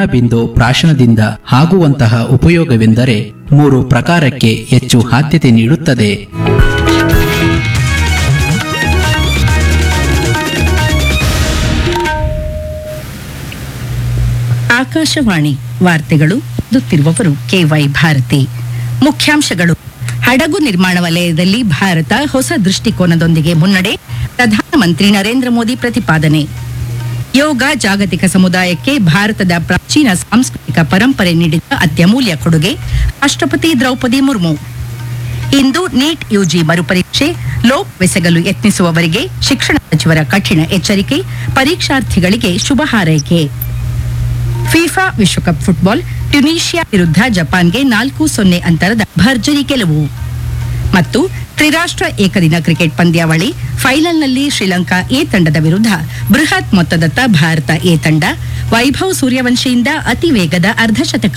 ಶ್ರವಣಬಿಂದು ಪ್ರಾಶನದಿಂದ ಆಗುವಂತಹ ಉಪಯೋಗವೆಂದರೆ ಮೂರು ಪ್ರಕಾರಕ್ಕೆ ಹೆಚ್ಚು ಆದ್ಯತೆ ನೀಡುತ್ತದೆ ಆಕಾಶವಾಣಿ ವಾರ್ತೆಗಳು ಓದುತ್ತಿರುವವರು ಕೆವೈ ಭಾರತಿ ಮುಖ್ಯಾಂಶಗಳು ಹಡಗು ನಿರ್ಮಾಣ ವಲಯದಲ್ಲಿ ಭಾರತ ಹೊಸ ದೃಷ್ಟಿಕೋನದೊಂದಿಗೆ ಮುನ್ನಡೆ ಪ್ರಧಾನಮಂತ್ರಿ ನರೇಂದ್ರ ಮೋದಿ ಪ್ರತಿಪಾದನೆ ಯೋಗ ಜಾಗತಿಕ ಸಮುದಾಯಕ್ಕೆ ಭಾರತದ ಪ್ರಾಚೀನ ಸಾಂಸ್ಕೃತಿಕ ಪರಂಪರೆ ನೀಡಿದ ಅತ್ಯಮೂಲ್ಯ ಕೊಡುಗೆ ರಾಷ್ಟ್ರಪತಿ ದ್ರೌಪದಿ ಮುರ್ಮು ಇಂದು ನೀಟ್ ಯುಜಿ ಮರುಪರೀಕ್ಷೆ ಲೋಪವೆಸಗಲು ಯತ್ನಿಸುವವರಿಗೆ ಶಿಕ್ಷಣ ಸಚಿವರ ಕಠಿಣ ಎಚ್ಚರಿಕೆ ಪರೀಕ್ಷಾರ್ಥಿಗಳಿಗೆ ಶುಭ ಹಾರೈಕೆ ಫಿಫಾ ವಿಶ್ವಕಪ್ ಫುಟ್ಬಾಲ್ ಟ್ಯುನೀಷಿಯಾ ವಿರುದ್ಧ ಜಪಾನ್ಗೆ ನಾಲ್ಕು ಸೊನ್ನೆ ಅಂತರದ ಭರ್ಜರಿ ಗೆಲುವು ಮತ್ತು ತ್ರಿರಾಷ್ಟ್ರ ಏಕದಿನ ಕ್ರಿಕೆಟ್ ಪಂದ್ಯಾವಳಿ ಫೈನಲ್ನಲ್ಲಿ ಶ್ರೀಲಂಕಾ ಎ ತಂಡದ ವಿರುದ್ಧ ಬೃಹತ್ ಮೊತ್ತದತ್ತ ಭಾರತ ಎ ತಂಡ ವೈಭವ್ ಸೂರ್ಯವಂಶಿಯಿಂದ ಅತಿ ವೇಗದ ಅರ್ಧಶತಕ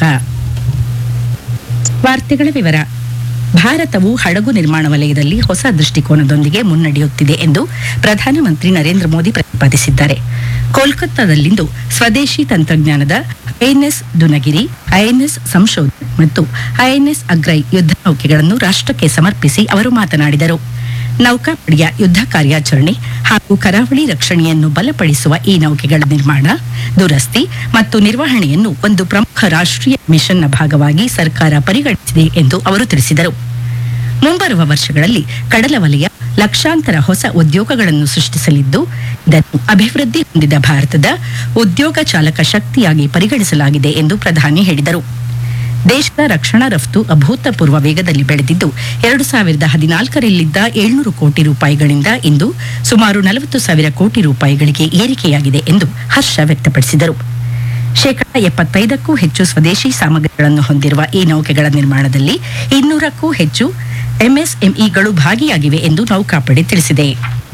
ವಾರ್ತೆಗಳ ವಿವರ ಭಾರತವು ಹಡಗು ನಿರ್ಮಾಣ ವಲಯದಲ್ಲಿ ಹೊಸ ದೃಷ್ಟಿಕೋನದೊಂದಿಗೆ ಮುನ್ನಡೆಯುತ್ತಿದೆ ಎಂದು ಪ್ರಧಾನಮಂತ್ರಿ ನರೇಂದ್ರ ಮೋದಿ ಪ್ರತಿಪಾದಿಸಿದ್ದಾರೆ ಕೋಲ್ಕತ್ತಾದಲ್ಲಿಂದು ಸ್ವದೇಶಿ ತಂತ್ರಜ್ಞಾನದ ಐಎನ್ಎಸ್ ದುನಗಿರಿ ಐಎನ್ಎಸ್ ಸಂಶೋಧನ್ ಮತ್ತು ಐಎನ್ಎಸ್ ಅಗ್ರೈ ಯುದ್ಧ ನೌಕೆಗಳನ್ನು ರಾಷ್ಟಕ್ಕೆ ಸಮರ್ಪಿಸಿ ಅವರು ಮಾತನಾಡಿದರು ನೌಕಾಪಡೆಯ ಯುದ್ಧ ಕಾರ್ಯಾಚರಣೆ ಹಾಗೂ ಕರಾವಳಿ ರಕ್ಷಣೆಯನ್ನು ಬಲಪಡಿಸುವ ಈ ನೌಕೆಗಳ ನಿರ್ಮಾಣ ದುರಸ್ತಿ ಮತ್ತು ನಿರ್ವಹಣೆಯನ್ನು ಒಂದು ಪ್ರಮುಖ ರಾಷ್ಟ್ರೀಯ ಮಿಷನ್ನ ಭಾಗವಾಗಿ ಸರ್ಕಾರ ಪರಿಗಣಿಸಿದೆ ಎಂದು ಅವರು ತಿಳಿಸಿದರು ಮುಂಬರುವ ವರ್ಷಗಳಲ್ಲಿ ಕಡಲ ವಲಯ ಲಕ್ಷಾಂತರ ಹೊಸ ಉದ್ಯೋಗಗಳನ್ನು ಸೃಷ್ಟಿಸಲಿದ್ದು ಇದನ್ನು ಅಭಿವೃದ್ಧಿ ಹೊಂದಿದ ಭಾರತದ ಉದ್ಯೋಗ ಚಾಲಕ ಶಕ್ತಿಯಾಗಿ ಪರಿಗಣಿಸಲಾಗಿದೆ ಎಂದು ಪ್ರಧಾನಿ ಹೇಳಿದರು ದೇಶದ ರಕ್ಷಣಾ ರಫ್ತು ಅಭೂತಪೂರ್ವ ವೇಗದಲ್ಲಿ ಬೆಳೆದಿದ್ದು ಎರಡು ಸಾವಿರದ ಹದಿನಾಲ್ಕರಲ್ಲಿದ್ದ ಏಳ್ನೂರು ಕೋಟಿ ರೂಪಾಯಿಗಳಿಂದ ಇಂದು ಸುಮಾರು ನಲವತ್ತು ಸಾವಿರ ಕೋಟಿ ರೂಪಾಯಿಗಳಿಗೆ ಏರಿಕೆಯಾಗಿದೆ ಎಂದು ಹರ್ಷ ವ್ಯಕ್ತಪಡಿಸಿದರು ಶೇಕಡ ಎಪ್ಪತ್ತೈದಕ್ಕೂ ಹೆಚ್ಚು ಸ್ವದೇಶಿ ಸಾಮಗ್ರಿಗಳನ್ನು ಹೊಂದಿರುವ ಈ ನೌಕೆಗಳ ನಿರ್ಮಾಣದಲ್ಲಿ ಇನ್ನೂರಕ್ಕೂ ಹೆಚ್ಚು ಎಂಎಸ್ಎಂಇಗಳು ಭಾಗಿಯಾಗಿವೆ ಎಂದು ನೌಕಾಪಡೆ ತಿಳಿಸಿದೆ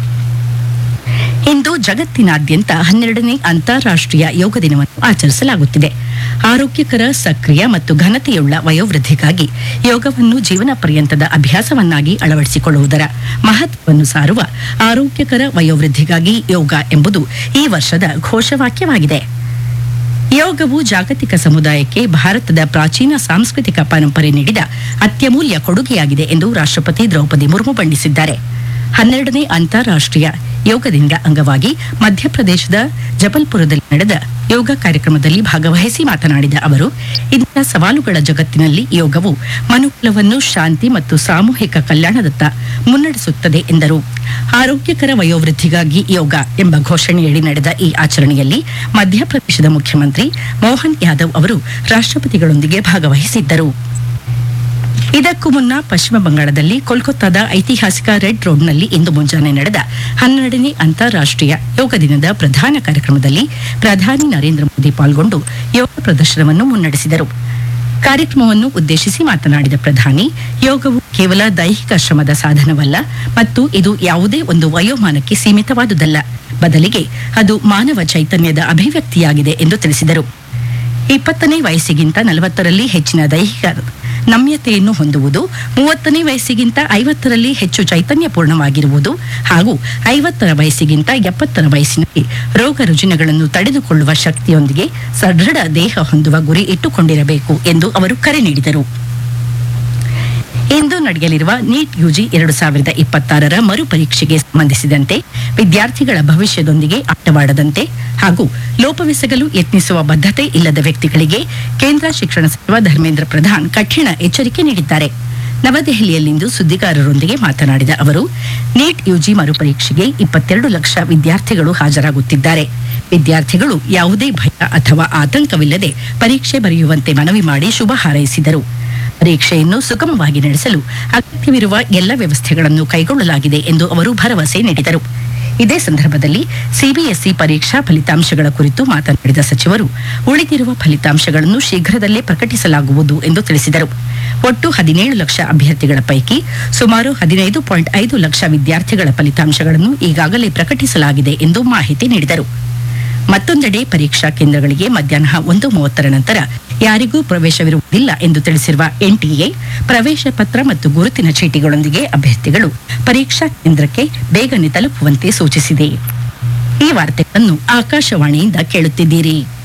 ಇಂದು ಜಗತ್ತಿನಾದ್ಯಂತ ಹನ್ನೆರಡನೇ ಅಂತಾರಾಷ್ಟ್ರೀಯ ಯೋಗ ದಿನವನ್ನು ಆಚರಿಸಲಾಗುತ್ತಿದೆ ಆರೋಗ್ಯಕರ ಸಕ್ರಿಯ ಮತ್ತು ಘನತೆಯುಳ್ಳ ವಯೋವೃದ್ಧಿಗಾಗಿ ಯೋಗವನ್ನು ಜೀವನ ಪರ್ಯಂತದ ಅಭ್ಯಾಸವನ್ನಾಗಿ ಅಳವಡಿಸಿಕೊಳ್ಳುವುದರ ಮಹತ್ವವನ್ನು ಸಾರುವ ಆರೋಗ್ಯಕರ ವಯೋವೃದ್ಧಿಗಾಗಿ ಯೋಗ ಎಂಬುದು ಈ ವರ್ಷದ ಘೋಷವಾಕ್ಯವಾಗಿದೆ ಯೋಗವು ಜಾಗತಿಕ ಸಮುದಾಯಕ್ಕೆ ಭಾರತದ ಪ್ರಾಚೀನ ಸಾಂಸ್ಕೃತಿಕ ಪರಂಪರೆ ನೀಡಿದ ಅತ್ಯಮೂಲ್ಯ ಕೊಡುಗೆಯಾಗಿದೆ ಎಂದು ರಾಷ್ಟ್ರಪತಿ ದ್ರೌಪದಿ ಮುರ್ಮು ಬಣ್ಣಿಸಿದ್ದಾರೆ ಹನ್ನೆರಡನೇ ಅಂತಾರಾಷ್ಟ್ರೀಯ ಯೋಗ ದಿನದ ಅಂಗವಾಗಿ ಮಧ್ಯಪ್ರದೇಶದ ಜಬಲ್ಪುರದಲ್ಲಿ ನಡೆದ ಯೋಗ ಕಾರ್ಯಕ್ರಮದಲ್ಲಿ ಭಾಗವಹಿಸಿ ಮಾತನಾಡಿದ ಅವರು ಇಂದಿನ ಸವಾಲುಗಳ ಜಗತ್ತಿನಲ್ಲಿ ಯೋಗವು ಮನುಕುಲವನ್ನು ಶಾಂತಿ ಮತ್ತು ಸಾಮೂಹಿಕ ಕಲ್ಯಾಣದತ್ತ ಮುನ್ನಡೆಸುತ್ತದೆ ಎಂದರು ಆರೋಗ್ಯಕರ ವಯೋವೃದ್ಧಿಗಾಗಿ ಯೋಗ ಎಂಬ ಘೋಷಣೆಯಡಿ ನಡೆದ ಈ ಆಚರಣೆಯಲ್ಲಿ ಮಧ್ಯಪ್ರದೇಶದ ಮುಖ್ಯಮಂತ್ರಿ ಮೋಹನ್ ಯಾದವ್ ಅವರು ರಾಷ್ಟ್ರಪತಿಗಳೊಂದಿಗೆ ಭಾಗವಹಿಸಿದ್ದರು ಇದಕ್ಕೂ ಮುನ್ನ ಪಶ್ಚಿಮ ಬಂಗಾಳದಲ್ಲಿ ಕೋಲ್ಕತ್ತಾದ ಐತಿಹಾಸಿಕ ರೆಡ್ ರೋಡ್ನಲ್ಲಿ ಇಂದು ಮುಂಜಾನೆ ನಡೆದ ಹನ್ನೆರಡನೇ ಅಂತಾರಾಷ್ಟ್ರೀಯ ಯೋಗ ದಿನದ ಪ್ರಧಾನ ಕಾರ್ಯಕ್ರಮದಲ್ಲಿ ಪ್ರಧಾನಿ ನರೇಂದ್ರ ಮೋದಿ ಪಾಲ್ಗೊಂಡು ಯೋಗ ಪ್ರದರ್ಶನವನ್ನು ಮುನ್ನಡೆಸಿದರು ಕಾರ್ಯಕ್ರಮವನ್ನು ಉದ್ದೇಶಿಸಿ ಮಾತನಾಡಿದ ಪ್ರಧಾನಿ ಯೋಗವು ಕೇವಲ ದೈಹಿಕ ಶ್ರಮದ ಸಾಧನವಲ್ಲ ಮತ್ತು ಇದು ಯಾವುದೇ ಒಂದು ವಯೋಮಾನಕ್ಕೆ ಸೀಮಿತವಾದುದಲ್ಲ ಬದಲಿಗೆ ಅದು ಮಾನವ ಚೈತನ್ಯದ ಅಭಿವ್ಯಕ್ತಿಯಾಗಿದೆ ಎಂದು ತಿಳಿಸಿದರು ಇಪ್ಪತ್ತನೇ ವಯಸ್ಸಿಗಿಂತ ನಲವತ್ತರಲ್ಲಿ ಹೆಚ್ಚಿನ ದೈಹಿಕ ನಮ್ಯತೆಯನ್ನು ಹೊಂದುವುದು ಮೂವತ್ತನೇ ವಯಸ್ಸಿಗಿಂತ ಐವತ್ತರಲ್ಲಿ ಹೆಚ್ಚು ಚೈತನ್ಯಪೂರ್ಣವಾಗಿರುವುದು ಹಾಗೂ ಐವತ್ತರ ವಯಸ್ಸಿಗಿಂತ ಎಪ್ಪತ್ತರ ವಯಸ್ಸಿನಲ್ಲಿ ರೋಗ ರುಜಿನಗಳನ್ನು ತಡೆದುಕೊಳ್ಳುವ ಶಕ್ತಿಯೊಂದಿಗೆ ಸದೃಢ ದೇಹ ಹೊಂದುವ ಗುರಿ ಇಟ್ಟುಕೊಂಡಿರಬೇಕು ಎಂದು ಅವರು ಕರೆ ನೀಡಿದರು ಇಂದು ನಡೆಯಲಿರುವ ನೀಟ್ ಯುಜಿ ಎರಡು ಸಾವಿರದ ಇಪ್ಪತ್ತಾರರ ಮರುಪರೀಕ್ಷೆಗೆ ಸಂಬಂಧಿಸಿದಂತೆ ವಿದ್ಯಾರ್ಥಿಗಳ ಭವಿಷ್ಯದೊಂದಿಗೆ ಆಟವಾಡದಂತೆ ಹಾಗೂ ಲೋಪವೆಸಗಲು ಯತ್ನಿಸುವ ಬದ್ಧತೆ ಇಲ್ಲದ ವ್ಯಕ್ತಿಗಳಿಗೆ ಕೇಂದ್ರ ಶಿಕ್ಷಣ ಸಚಿವ ಧರ್ಮೇಂದ್ರ ಪ್ರಧಾನ್ ಕಠಿಣ ಎಚ್ಚರಿಕೆ ನೀಡಿದ್ದಾರೆ ನವದೆಹಲಿಯಲ್ಲಿಂದು ಸುದ್ದಿಗಾರರೊಂದಿಗೆ ಮಾತನಾಡಿದ ಅವರು ನೀಟ್ ಯುಜಿ ಮರುಪರೀಕ್ಷೆಗೆ ಇಪ್ಪತ್ತೆರಡು ಲಕ್ಷ ವಿದ್ಯಾರ್ಥಿಗಳು ಹಾಜರಾಗುತ್ತಿದ್ದಾರೆ ವಿದ್ಯಾರ್ಥಿಗಳು ಯಾವುದೇ ಭಯ ಅಥವಾ ಆತಂಕವಿಲ್ಲದೆ ಪರೀಕ್ಷೆ ಬರೆಯುವಂತೆ ಮನವಿ ಮಾಡಿ ಶುಭ ಹಾರೈಸಿದರು ಪರೀಕ್ಷೆಯನ್ನು ಸುಗಮವಾಗಿ ನಡೆಸಲು ಅಗತ್ಯವಿರುವ ಎಲ್ಲ ವ್ಯವಸ್ಥೆಗಳನ್ನು ಕೈಗೊಳ್ಳಲಾಗಿದೆ ಎಂದು ಅವರು ಭರವಸೆ ನೀಡಿದರು ಇದೇ ಸಂದರ್ಭದಲ್ಲಿ ಸಿಬಿಎಸ್ಇ ಪರೀಕ್ಷಾ ಫಲಿತಾಂಶಗಳ ಕುರಿತು ಮಾತನಾಡಿದ ಸಚಿವರು ಉಳಿದಿರುವ ಫಲಿತಾಂಶಗಳನ್ನು ಶೀಘ್ರದಲ್ಲೇ ಪ್ರಕಟಿಸಲಾಗುವುದು ಎಂದು ತಿಳಿಸಿದರು ಒಟ್ಟು ಹದಿನೇಳು ಲಕ್ಷ ಅಭ್ಯರ್ಥಿಗಳ ಪೈಕಿ ಸುಮಾರು ಹದಿನೈದು ಪಾಯಿಂಟ್ ಐದು ಲಕ್ಷ ವಿದ್ಯಾರ್ಥಿಗಳ ಫಲಿತಾಂಶಗಳನ್ನು ಈಗಾಗಲೇ ಪ್ರಕಟಿಸಲಾಗಿದೆ ಎಂದು ಮಾಹಿತಿ ನೀಡಿದರು ಮತ್ತೊಂದೆಡೆ ಪರೀಕ್ಷಾ ಕೇಂದ್ರಗಳಿಗೆ ಮಧ್ಯಾಹ್ನ ಒಂದು ಮೂವತ್ತರ ನಂತರ ಯಾರಿಗೂ ಪ್ರವೇಶವಿರುವುದಿಲ್ಲ ಎಂದು ತಿಳಿಸಿರುವ ಎನ್ಟಿಎ ಪ್ರವೇಶ ಪತ್ರ ಮತ್ತು ಗುರುತಿನ ಚೀಟಿಗಳೊಂದಿಗೆ ಅಭ್ಯರ್ಥಿಗಳು ಪರೀಕ್ಷಾ ಕೇಂದ್ರಕ್ಕೆ ಬೇಗನೆ ತಲುಪುವಂತೆ ಸೂಚಿಸಿದೆ ಈ ವಾರ್ತೆಗಳನ್ನು ಆಕಾಶವಾಣಿಯಿಂದ ಕೇಳುತ್ತಿದ್ದೀರಿ